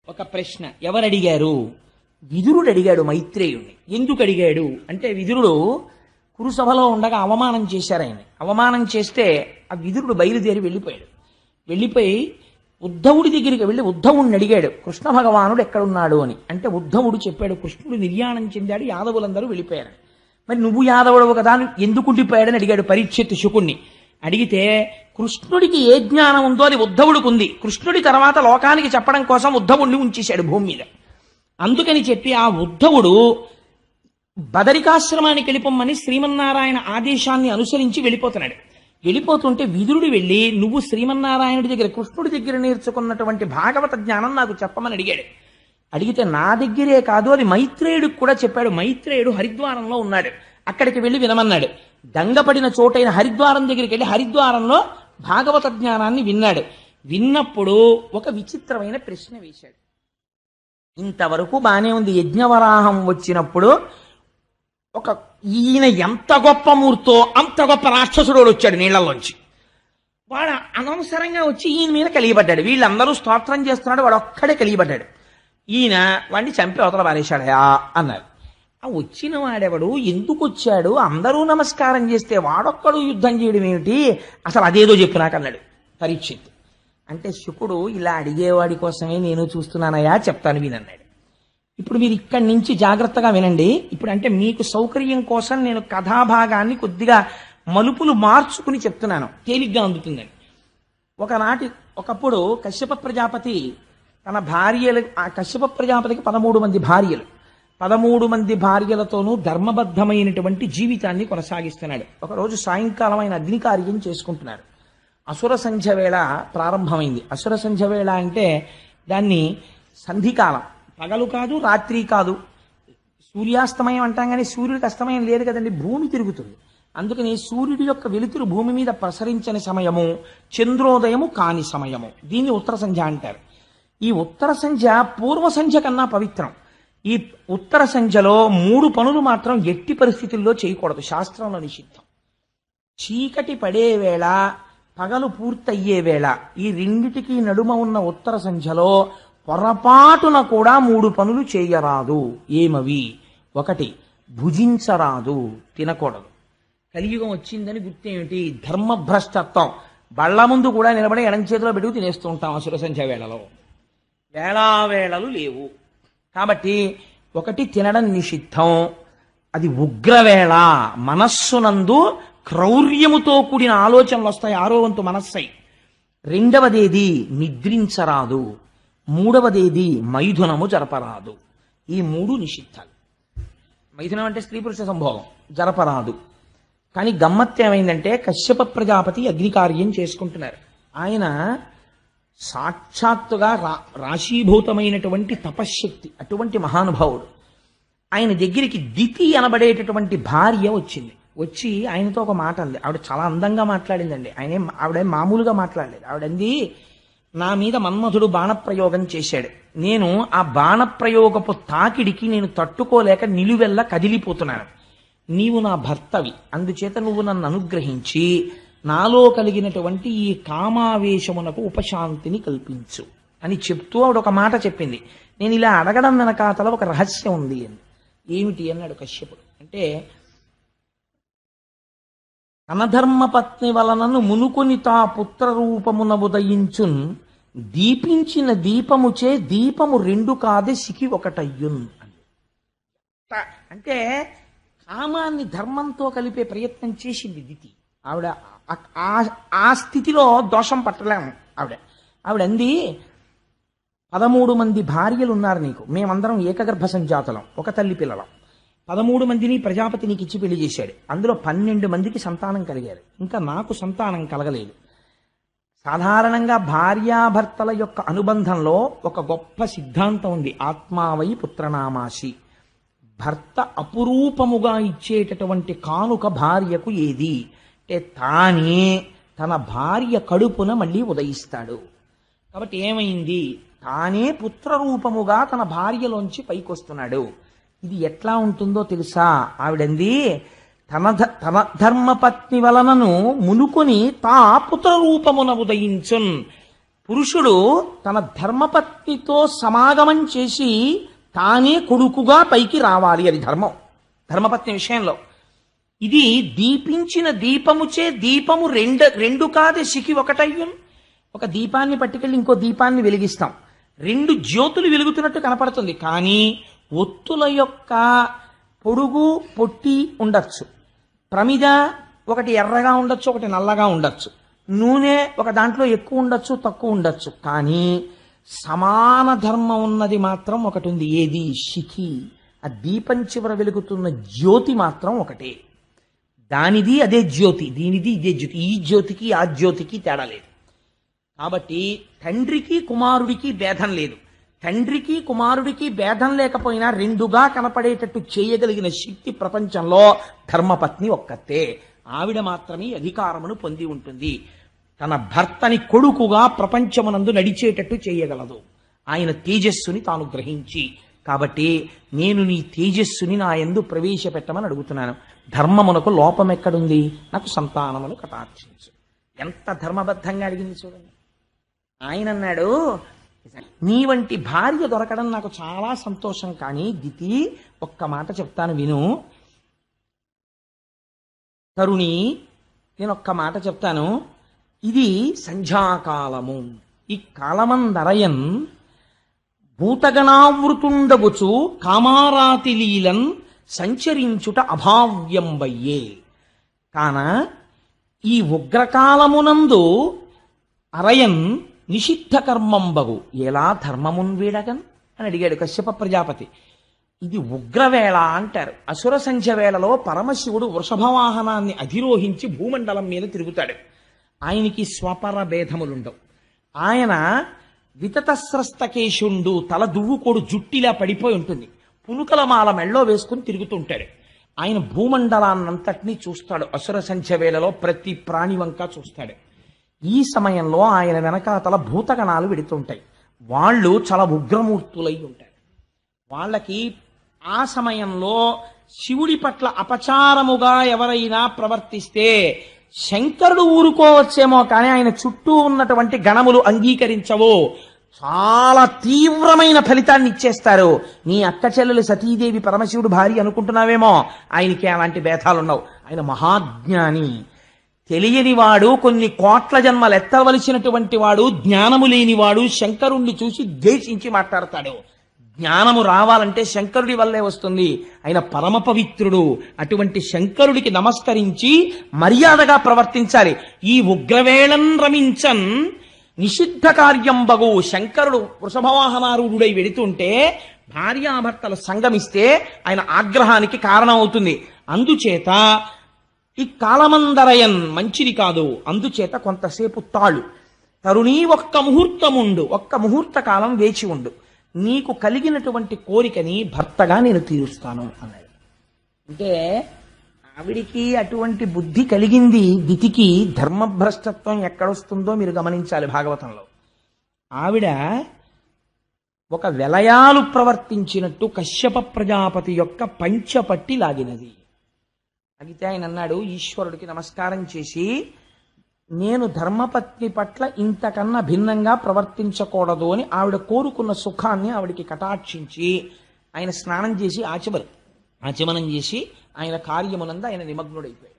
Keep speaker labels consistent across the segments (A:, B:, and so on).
A: ఒక ప్రశ్న ఎవరు అడిగారు విదురుడు అడిగాడు మైత్రేయుణ్ణి ఎందుకు అడిగాడు అంటే విదురుడు కురుసభలో ఉండగా అవమానం చేశారు ఆయన అవమానం చేస్తే ఆ విదురుడు బయలుదేరి వెళ్ళిపోయాడు వెళ్ళిపోయి ఉద్ధవుడి దగ్గరికి వెళ్ళి ఉద్ధవుడిని అడిగాడు కృష్ణ భగవానుడు ఎక్కడున్నాడు అని అంటే ఉద్ధవుడు చెప్పాడు కృష్ణుడు నిర్యాణం చెందాడు యాదవులందరూ వెళ్ళిపోయారు మరి నువ్వు యాదవుడవు కదా అని ఎందుకు ఉండిపోయాడని అడిగాడు పరీక్షిత్ శుకుణ్ణి అడిగితే కృష్ణుడికి ఏ జ్ఞానం ఉందో అది ఉద్ధవుడికి ఉంది కృష్ణుడి తర్వాత లోకానికి చెప్పడం కోసం ఉద్ధవుడిని ఉంచేశాడు భూమి మీద అందుకని చెప్పి ఆ ఉద్ధవుడు బదరికాశ్రమానికి వెళ్ళిపోమ్మని శ్రీమన్నారాయణ ఆదేశాన్ని అనుసరించి వెళ్ళిపోతున్నాడు వెళ్ళిపోతుంటే విదురుడు వెళ్ళి నువ్వు శ్రీమన్నారాయణుడి దగ్గర కృష్ణుడి దగ్గర నేర్చుకున్నటువంటి భాగవత జ్ఞానం నాకు చెప్పమని అడిగాడు అడిగితే నా దగ్గరే కాదు అది మైత్రేయుడికి కూడా చెప్పాడు మైత్రేయుడు హరిద్వారంలో ఉన్నాడు అక్కడికి వెళ్ళి వినమన్నాడు గంగపడిన చోటైన హరిద్వారం దగ్గరికి వెళ్ళి హరిద్వారంలో భాగవత జ్ఞానాన్ని విన్నాడు విన్నప్పుడు ఒక విచిత్రమైన ప్రశ్న వేశాడు ఇంతవరకు బానే ఉంది యజ్ఞవరాహం వచ్చినప్పుడు ఒక ఈయన ఎంత గొప్ప మూర్తో అంత గొప్ప రాక్షసుడు వచ్చాడు నీళ్లలోంచి వాడు అనవసరంగా వచ్చి ఈయన మీద కలిగిపడ్డాడు వీళ్ళందరూ స్తోత్రం చేస్తున్నాడు వాడు ఒక్కడే కలిగిపడ్డాడు ఈయన వాడిని చంపి అవతల పారేశాడయా అన్నారు ఆ వచ్చిన వాడెవడు ఎందుకు వచ్చాడు అందరూ నమస్కారం చేస్తే వాడొక్కడు యుద్ధం చేయడం ఏమిటి అసలు అదేదో చెప్పు నాకు అన్నాడు పరీక్షిత్ అంటే శుకుడు ఇలా అడిగేవాడి కోసమే నేను చూస్తున్నానయా చెప్తాను వినన్నాడు ఇప్పుడు మీరు ఇక్కడి నుంచి జాగ్రత్తగా వినండి ఇప్పుడు అంటే మీకు సౌకర్యం కోసం నేను కథాభాగాన్ని కొద్దిగా మలుపులు మార్చుకుని చెప్తున్నాను తేలిగ్గా అందుతుందని ఒకనాటి ఒకప్పుడు కశ్యప ప్రజాపతి తన భార్యలు ఆ కశ్యప ప్రజాపతికి పదమూడు మంది భార్యలు పదమూడు మంది భార్యలతోనూ ధర్మబద్ధమైనటువంటి జీవితాన్ని కొనసాగిస్తున్నాడు ఒకరోజు సాయంకాలం ఆయన అగ్నికార్యం చేసుకుంటున్నారు అసుర సంధ్య వేళ ప్రారంభమైంది అసుర సంధ్య వేళ అంటే దాన్ని సంధికాలం పగలు కాదు రాత్రి కాదు సూర్యాస్తమయం అంటాం కానీ సూర్యుడికి అస్తమయం లేదు కదండి భూమి తిరుగుతుంది అందుకని సూర్యుడి యొక్క వెలుతురు భూమి మీద ప్రసరించని సమయము చంద్రోదయము కాని సమయము దీన్ని ఉత్తర సంధ్య అంటారు ఈ ఉత్తర సంధ్య పూర్వ సంధ్య కన్నా పవిత్రం ఈ ఉత్తర సంధ్యలో మూడు పనులు మాత్రం ఎట్టి పరిస్థితుల్లో చేయకూడదు శాస్త్రంలో నిషిద్ధం చీకటి పడే వేళ పగలు పూర్తయ్యే వేళ ఈ రెండిటికి నడుమ ఉన్న ఉత్తర సంధ్యలో పొరపాటున కూడా మూడు పనులు చేయరాదు ఏమవి ఒకటి భుజించరాదు తినకూడదు కలియుగం వచ్చిందని గుర్తేమిటి ధర్మభ్రష్టత్వం బళ్ళ ముందు కూడా నిలబడి ఎడం చేతిలో పెట్టుకు తినేస్తూ ఉంటాం అసుర సంధ్య వేళలో వేళావేళలు లేవు కాబట్టి ఒకటి తినడం నిషిద్ధం అది ఉగ్రవేళ మనస్సునందు క్రౌర్యముతో కూడిన ఆలోచనలు వస్తాయి ఆరో వంతు మనస్సై రెండవదేది నిద్రించరాదు మూడవదేది మైథునము జరపరాదు ఈ మూడు నిషిద్ధాలు మైథునం అంటే స్త్రీ పురుష సంభోగం జరపరాదు కానీ గమ్మత్తు ఏమైందంటే కశ్యప ప్రజాపతి అగ్నికార్యం చేసుకుంటున్నారు ఆయన సాక్షాత్తుగా రా రాశీభూతమైనటువంటి తపశ్శక్తి అటువంటి మహానుభావుడు ఆయన దగ్గరికి దితి అనబడేటటువంటి భార్య వచ్చింది వచ్చి ఆయనతో ఒక మాట అంది ఆవిడ చాలా అందంగా మాట్లాడిందండి ఆయన ఏం- ఆవిడ ఏం మామూలుగా మాట్లాడలేదు ఆవిడంది నా మీద మన్మధుడు బాణప్రయోగం చేశాడు నేను ఆ బాణప్రయోగపు తాకిడికి నేను తట్టుకోలేక నిలువెల్ల కదిలిపోతున్నాను నీవు నా భర్తవి అందుచేత నువ్వు నన్ను అనుగ్రహించి నాలో కలిగినటువంటి ఈ కామావేశమునకు ఉపశాంతిని కల్పించు అని చెప్తూ ఆవిడ ఒక మాట చెప్పింది నేను ఇలా అడగడం వెనకాతల ఒక రహస్యం ఉంది అని ఏమిటి అన్నాడు కశ్యపుడు అంటే అనధర్మపత్ని వలనను మునుకొని తా పుత్ర రూపమున ఉదయించున్ దీపించిన దీపముచే దీపము రెండు కాదే సికి ఒకటయ్యున్ అని త- అంటే కామాన్ని ధర్మంతో కలిపే ప్రయత్నం చేసింది దితి ఆవిడ ఆ- ఆ- ఆ స్థితిలో దోషం పట్టలేము ఆవిడ ఆవిడ అంది పదమూడు మంది భార్యలు ఉన్నారు నీకు మేమందరం ఏకగర్భ సంజాతులం ఒక తల్లి పిల్లలం పదమూడు మందిని ప్రజాపతి నీకు ఇచ్చి పెళ్లి చేశాడు అందులో పన్నెండు మందికి సంతానం కలిగారు ఇంకా నాకు సంతానం కలగలేదు సాధారణంగా భార్యాభర్తల యొక్క అనుబంధంలో ఒక గొప్ప సిద్ధాంతం ఉంది ఆత్మావై పుత్రనామాసి భర్త అపురూపముగా ఇచ్చేటటువంటి కానుక భార్యకు ఏది అంటే తానే తన భార్య కడుపున మళ్ళీ ఉదయిస్తాడు కాబట్టి ఏమైంది తానే పుత్రరూపముగా తన భార్యలోంచి పైకొస్తున్నాడు ఇది ఎట్లా ఉంటుందో తెలుసా ఆవిడంది తన ధ- తన ధర్మపత్ని వలనను మునుకొని తా పుత్రరూపమున ఉదయించున్ పురుషుడు తన ధర్మపత్నితో సమాగమం చేసి తానే కొడుకుగా పైకి రావాలి అది ధర్మం ధర్మపత్ని విషయంలో ఇది దీపించిన దీపముచే దీపము రెండు రెండు కాదే సికి ఒకటయ్యున్ ఒక దీపాన్ని పట్టుకెళ్ళి ఇంకో దీపాన్ని వెలిగిస్తాం రెండు జ్యోతులు వెలుగుతున్నట్టు కనపడుతుంది కానీ ఒత్తుల యొక్క పొడుగు పొట్టి ఉండొచ్చు ప్రమిద ఒకటి ఎర్రగా ఉండొచ్చు ఒకటి నల్లగా ఉండొచ్చు నూనె ఒక దాంట్లో ఎక్కువ ఉండొచ్చు తక్కువ ఉండొచ్చు కానీ సమాన ధర్మం ఉన్నది మాత్రం ఒకటి ఉంది ఏది శిఖి ఆ దీపం చివర వెలుగుతున్న జ్యోతి మాత్రం ఒకటే దానిది అదే జ్యోతి దీనిది ఇదే జ్యోతి ఈ జ్యోతికి ఆ జ్యోతికి తేడా లేదు కాబట్టి తండ్రికి కుమారుడికి భేదం లేదు తండ్రికి కుమారుడికి భేదం లేకపోయినా రెండుగా కనపడేటట్టు చేయగలిగిన శక్తి ప్రపంచంలో ధర్మపత్ని ఒక్కతే ఆవిడ మాత్రమే అధికారమును పొంది ఉంటుంది తన భర్తని కొడుకుగా ప్రపంచమునందు నడిచేటట్టు చేయగలదు ఆయన తేజస్సుని తాను గ్రహించి కాబట్టి నేను నీ తేజస్సుని నా ఎందు ప్రవేశపెట్టమని అడుగుతున్నాను ధర్మమునకు లోపం ఎక్కడుంది నాకు సంతానమును కటాక్షించు ఎంత ధర్మబద్ధంగా అడిగింది చూడండి ఆయన అన్నాడు నీ వంటి భార్య దొరకడం నాకు చాలా సంతోషం కానీ దితి ఒక్క మాట చెప్తాను విను తరుణి నేను ఒక్క మాట చెప్తాను ఇది సంధ్యాకాలము ఈ కాలమందరయన్ భూతగణావృతుండగుచు కామారాతి లీలన్ సంచరించుట అభావ్యంబయ్యే కాన ఈ ఉగ్రకాలమునందు అరయన్ నిషిద్ధ కర్మంబగు ఎలా ధర్మమున్ వీడగన్ అని అడిగాడు కశ్యప ప్రజాపతి ఇది ఉగ్రవేళ అంటారు అసుర సంధ్య వేళలో పరమశివుడు వృషభవాహనాన్ని అధిరోహించి భూమండలం మీద తిరుగుతాడు ఆయనకి స్వపర భేదములుండవు ఆయన వితతస్రస్తకేశుండు తల దువ్వుకోడు జుట్టిలా పడిపోయి ఉంటుంది పునుకల మాల మెళ్ళో వేసుకుని తిరుగుతుంటాడు ఆయన భూమండలాన్నంతటినీ చూస్తాడు అసుర సంధ్య వేళలో ప్రతి ప్రాణి వంక చూస్తాడు ఈ సమయంలో ఆయన వెనకాతల భూతగణాలు వెడుతుంటాయి వాళ్ళు చాలా ఉగ్రమూర్తులై ఉంటారు వాళ్ళకి ఆ సమయంలో శివుడి పట్ల అపచారముగా ఎవరైనా ప్రవర్తిస్తే శంకరుడు ఊరుకోవచ్చేమో కానీ ఆయన చుట్టూ ఉన్నటువంటి గణములు అంగీకరించవు చాలా తీవ్రమైన ఫలితాన్ని ఇచ్చేస్తారు నీ అక్క చెల్లెలు సతీదేవి పరమశివుడు భార్య అనుకుంటున్నావేమో ఆయనకి అలాంటి భేదాలున్నావు ఆయన మహాజ్ఞాని తెలియని వాడు కొన్ని కోట్ల జన్మలు ఎత్తవలసినటువంటి వాడు జ్ఞానము లేనివాడు శంకరుణ్ణి చూసి ద్వేషించి మాట్లాడతాడు జ్ఞానము రావాలంటే శంకరుడి వల్లే వస్తుంది ఆయన పరమ పవిత్రుడు అటువంటి శంకరుడికి నమస్కరించి మర్యాదగా ప్రవర్తించాలి ఈ ఉగ్రవేళన్ రమించన్ నిషిద్ధ కార్యం బగు శంకరుడు వృషభవాహనారూఢుడై వెడుతుంటే భార్యాభర్తలు సంగమిస్తే ఆయన ఆగ్రహానికి కారణం అవుతుంది అందుచేత ఈ కాలమందరయన్ మంచిది కాదు అందుచేత కొంతసేపు తాళు తరుణీ ఒక్క ముహూర్తముండు ఒక్క ముహూర్త కాలం వేచి ఉండు నీకు కలిగినటువంటి కోరికని భర్తగా నేను తీరుస్తాను అన్నాడు అంటే ఆవిడికి అటువంటి బుద్ధి కలిగింది దితికి ధర్మభ్రష్టత్వం ఎక్కడొస్తుందో మీరు గమనించాలి భాగవతంలో ఆవిడ ఒక వెలయాలు ప్రవర్తించినట్టు కశ్యప ప్రజాపతి యొక్క పంచపట్టి లాగినది అడిగితే ఆయన అన్నాడు ఈశ్వరుడికి నమస్కారం చేసి నేను ధర్మపత్ని పట్ల ఇంతకన్నా భిన్నంగా ప్రవర్తించకూడదు అని ఆవిడ కోరుకున్న సుఖాన్ని ఆవిడికి కటాక్షించి ఆయన స్నానం చేసి ఆచమరు ఆచమనం చేసి ఆయన కార్యమునందు ఆయన నిమగ్నుడైపోయాడు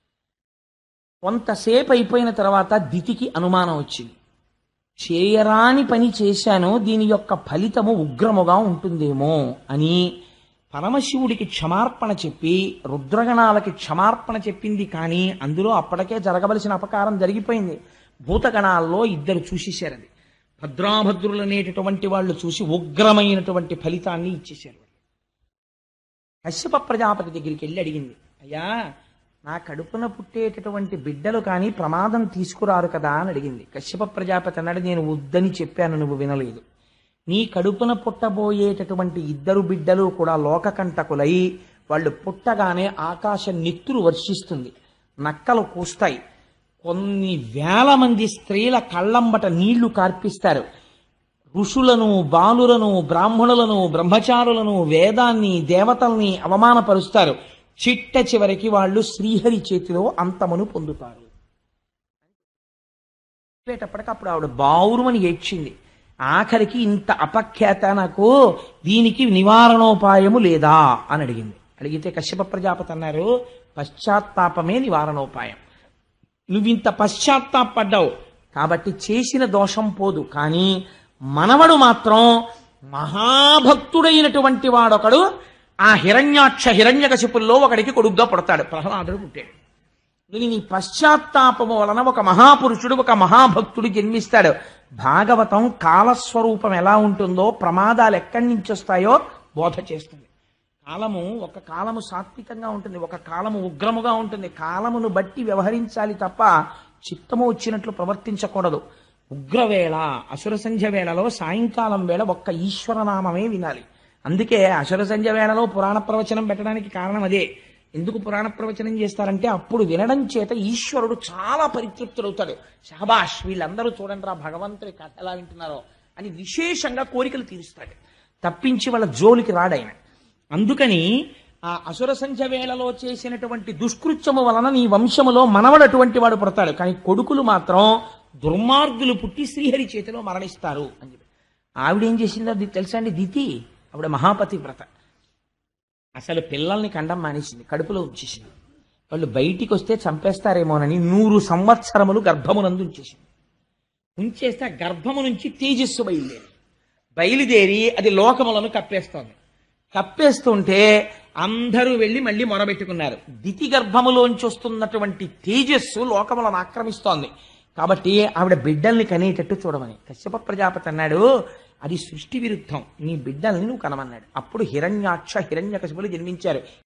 A: కొంతసేపు అయిపోయిన తర్వాత దితికి అనుమానం వచ్చింది చేయరాని పని చేశాను దీని యొక్క ఫలితము ఉగ్రముగా ఉంటుందేమో అని పరమశివుడికి క్షమార్పణ చెప్పి రుద్రగణాలకి క్షమార్పణ చెప్పింది కానీ అందులో అప్పటికే జరగవలసిన అపకారం జరిగిపోయింది భూతగణాల్లో ఇద్దరు చూసేశారు అది భద్రాభద్రులు అనేటటువంటి వాళ్ళు చూసి ఉగ్రమైనటువంటి ఫలితాన్ని ఇచ్చేశారు కశ్యప ప్రజాపతి దగ్గరికి వెళ్ళి అడిగింది అయ్యా నా కడుపున పుట్టేటటువంటి బిడ్డలు కానీ ప్రమాదం తీసుకురారు కదా అని అడిగింది కశ్యప ప్రజాపతి అన్నాడు నేను వద్దని చెప్పాను నువ్వు వినలేదు నీ కడుపున పుట్టబోయేటటువంటి ఇద్దరు బిడ్డలు కూడా లోకకంటకులై వాళ్ళు పుట్టగానే ఆకాశం నెత్తురు వర్షిస్తుంది నక్కలు కూస్తాయి కొన్ని వేల మంది స్త్రీల కళ్ళంబట నీళ్లు కార్పిస్తారు ఋషులను బాలులను బ్రాహ్మణులను బ్రహ్మచారులను వేదాన్ని దేవతల్ని అవమానపరుస్తారు చిట్ట చివరికి వాళ్ళు శ్రీహరి చేతిలో అంతమును పొందుతారు చెప్పేటప్పటికి అప్పుడు ఆవిడ బావురుమని ఏడ్చింది ఆఖరికి ఇంత అపఖ్యాత నాకు దీనికి నివారణోపాయము లేదా అని అడిగింది అడిగితే కశ్యప ప్రజాపతి అన్నారు పశ్చాత్తాపమే నివారణోపాయం నువ్వింత పశ్చాత్తాపడ్డావు కాబట్టి చేసిన దోషం పోదు కానీ మనవడు మాత్రం మహాభక్తుడైనటువంటి వాడొకడు ఆ హిరణ్యాక్ష హిరణ్యకశిపుల్లో ఒకడికి కొడుగ్గా పుడతాడు ప్రహ్లాదుడు పుట్టాడు నువ్వు నీ పశ్చాత్తాపము వలన ఒక మహాపురుషుడు ఒక మహాభక్తుడు జన్మిస్తాడు భాగవతం కాలస్వరూపం ఎలా ఉంటుందో ప్రమాదాలు ఎక్కడి నుంచి వస్తాయో బోధ చేస్తుంది కాలము ఒక కాలము సాత్వికంగా ఉంటుంది ఒక కాలము ఉగ్రముగా ఉంటుంది కాలమును బట్టి వ్యవహరించాలి తప్ప చిత్తము వచ్చినట్లు ప్రవర్తించకూడదు ఉగ్రవేళ అసుర సంధ్య వేళలో సాయంకాలం వేళ ఒక్క ఈశ్వరనామమే వినాలి అందుకే అసుర సంధ్య వేళలో పురాణ ప్రవచనం పెట్టడానికి కారణం అదే ఎందుకు పురాణ ప్రవచనం చేస్తారంటే అప్పుడు వినడం చేత ఈశ్వరుడు చాలా పరితృప్తుడవుతాడు షహబాష్ వీళ్ళందరూ చూడండి రా భగవంతుడి కథ ఎలా వింటున్నారో అని విశేషంగా కోరికలు తీరుస్తాడు తప్పించి వాళ్ళ జోలికి రాడాయన అందుకని ఆ అసుర సంఖ్య వేళలో చేసినటువంటి దుష్కృత్యము వలన నీ వంశములో మనవడు అటువంటి వాడు పుడతాడు కానీ కొడుకులు మాత్రం దుర్మార్గులు పుట్టి శ్రీహరి చేతిలో మరణిస్తారు అని చెప్పి ఆవిడేం చేసిందో అది తెలుసా అండి దితి ఆవిడ మహాపతి వ్రత అసలు పిల్లల్ని కండం మానేసింది కడుపులో ఉంచేసింది వాళ్ళు బయటికి వస్తే చంపేస్తారేమోనని నూరు సంవత్సరములు గర్భమునందు ఉంచేసింది ఉంచేస్తే ఆ గర్భము నుంచి తేజస్సు బయలుదేరి బయలుదేరి అది లోకములను కప్పేస్తోంది కప్పేస్తుంటే అందరూ వెళ్ళి మళ్ళీ మొరబెట్టుకున్నారు దితి గర్భములోంచి వస్తున్నటువంటి తేజస్సు లోకములను ఆక్రమిస్తోంది కాబట్టి ఆవిడ బిడ్డల్ని కనేటట్టు చూడమని కశ్యప ప్రజాపతి అన్నాడు అది సృష్టి విరుద్ధం నీ బిడ్డల్ని నువ్వు కనమన్నాడు అప్పుడు హిరణ్యాక్ష హిరణ్యకశిపులు జన్మించారు